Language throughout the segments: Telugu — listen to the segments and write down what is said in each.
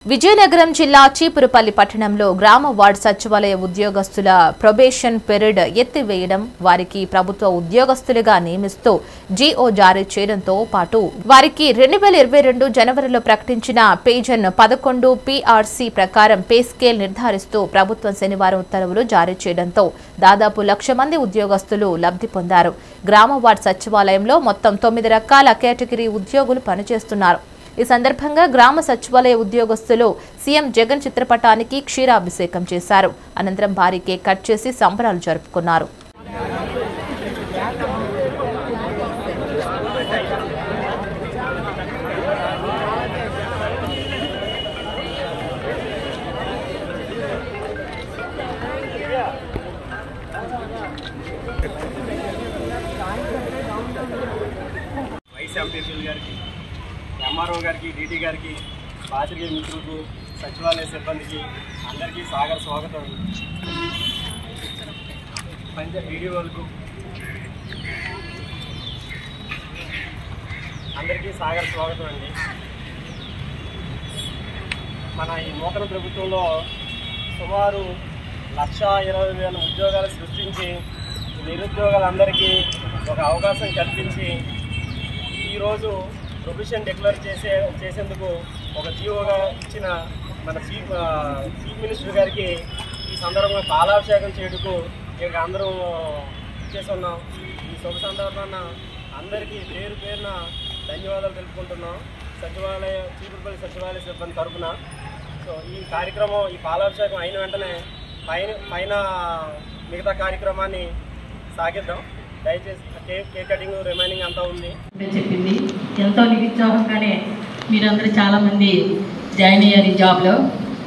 విజయనగరం జిల్లా చీపురుపల్లి పట్టణంలో గ్రామ వార్డు సచివాలయ ఉద్యోగస్తుల ప్రొబేషన్ పీరియడ్ ఎత్తివేయడం వారికి ప్రభుత్వ ఉద్యోగస్తులుగా నియమిస్తూ జీఓ జారీ చేయడంతో పాటు వారికి రెండు వేల ఇరవై రెండు జనవరిలో ప్రకటించిన పేజన్ పదకొండు పీఆర్సీ ప్రకారం పే స్కేల్ నిర్ధారిస్తూ ప్రభుత్వం శనివారం ఉత్తర్వులు జారీ చేయడంతో దాదాపు లక్ష మంది ఉద్యోగస్తులు లబ్ధి పొందారు గ్రామ వార్డు సచివాలయంలో మొత్తం తొమ్మిది రకాల కేటగిరీ ఉద్యోగులు పనిచేస్తున్నారు ఈ సందర్భంగా గ్రామ సచివాలయ ఉద్యోగస్తులు సీఎం జగన్ చిత్రపటానికి క్షీరాభిషేకం చేశారు అనంతరం భారీ కేక్ కట్ చేసి సంబరాలు జరుపుకున్నారు వైస్ ఎంపీపీలు గారికి ఎంఆర్ఓ గారికి డీటీ గారికి పాత్రికేయ మిత్రులకు సచివాలయ సిబ్బందికి అందరికీ సాగర స్వాగతం పంచ వీడియోలకు అందరికీ సాగర స్వాగతం అండి మన ఈ నూతన ప్రభుత్వంలో సుమారు లక్ష ఇరవై వేల ఉద్యోగాలు సృష్టించి నిరుద్యోగులందరికీ ఒక అవకాశం కల్పించి ఈరోజు ప్రొఫెషన్ డిక్లేర్ చేసే చేసేందుకు ఒక జీవోగా ఇచ్చిన మన చీఫ్ ఆ, చీఫ్ మినిస్టర్ గారికి ఈ సందర్భంగా పాలాభిషేకం చేయటకు ఇక్కడ అందరం చేస్తున్నాం ఈ శుభ సందర్భాన అందరికీ పేరు పేరున ధన్యవాదాలు తెలుపుకుంటున్నాం సచివాలయ చీపురుపల్లి సచివాలయ సిబ్బంది తరపున సో ఈ కార్యక్రమం ఈ పాలాభిషేకం అయిన వెంటనే పైన పైన మిగతా కార్యక్రమాన్ని సాగిద్దాం దయచేసి కేక్ కేక్ కటింగ్ రిమైనింగ్ అంతా ఉంది ఇప్పుడే చెప్పింది ఎంతో నిరుత్సాహంగానే మీరందరూ చాలామంది జాయిన్ అయ్యారు ఈ జాబ్లో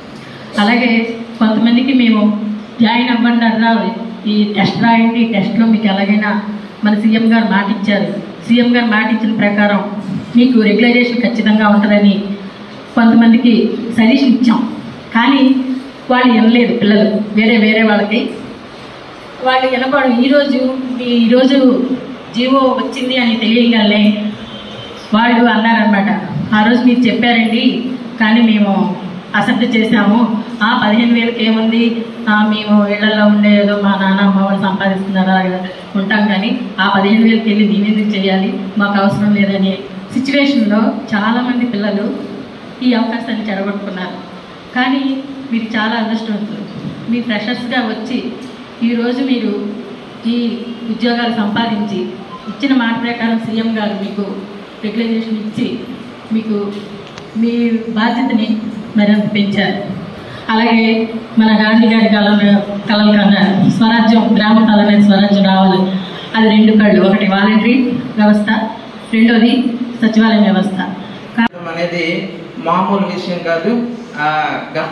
అలాగే కొంతమందికి మేము జాయిన్ అవ్వండి అన్నారు ఈ టెస్ట్ రాయండి ఈ టెస్ట్లో మీకు ఎలాగైనా మన సీఎం గారు మాట ఇచ్చారు సీఎం గారు మాట ఇచ్చిన ప్రకారం మీకు రెగ్యులైజేషన్ ఖచ్చితంగా ఉంటుందని కొంతమందికి సజెషన్ ఇచ్చాం కానీ వాళ్ళు వినలేదు పిల్లలు వేరే వేరే వాళ్ళకి వాళ్ళు వినపడం ఈరోజు మీ ఈరోజు జీవో వచ్చింది అని తెలియగానే వాళ్ళు అన్నారనమాట ఆ రోజు మీరు చెప్పారండి కానీ మేము అసెప్ట్ చేసాము ఆ పదిహేను వేలకి ఏముంది ఆ, మేము ఇళ్లలో ఉండే ఏదో మా నాన్న అమ్మ వాళ్ళు సంపాదిస్తున్నారు అలాగా ఉంటాం కానీ ఆ పదిహేను వేలకి వెళ్ళి మేమెందుకు చేయాలి మాకు అవసరం లేదని సిచ్యువేషన్లో చాలామంది పిల్లలు ఈ అవకాశాన్ని చెడగొట్టుకున్నారు కానీ మీరు చాలా అదృష్టవంతులు మీ ఫ్రెషర్స్గా వచ్చి ఈరోజు మీరు ఈ ఉద్యోగాలు సంపాదించి ఇచ్చిన మాట ప్రకారం సీఎం గారు మీకు రెగ్యులైజేషన్ ఇచ్చి మీకు మీ బాధ్యతని మరింత పెంచారు అలాగే మన గాంధీ గారి కాలం కలలు కన్నా స్వరాజ్యం గ్రామ కళమైన స్వరాజ్యం రావాలి అది రెండు కళ్ళు ఒకటి వాలంటరీ వ్యవస్థ రెండోది సచివాలయం వ్యవస్థ చేయడం అనేది మామూలు విషయం కాదు ఆ, గత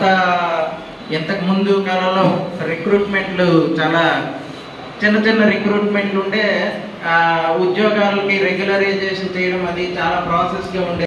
ఇంతకు ముందు కాలంలో రిక్రూట్మెంట్లు చాలా చిన్న చిన్న రిక్రూట్మెంట్లు ఉండే ఆ, ఉద్యోగాలకి రెగ్యులరైజేషన్ చేయడం అది చాలా ప్రాసెస్గా ఉండే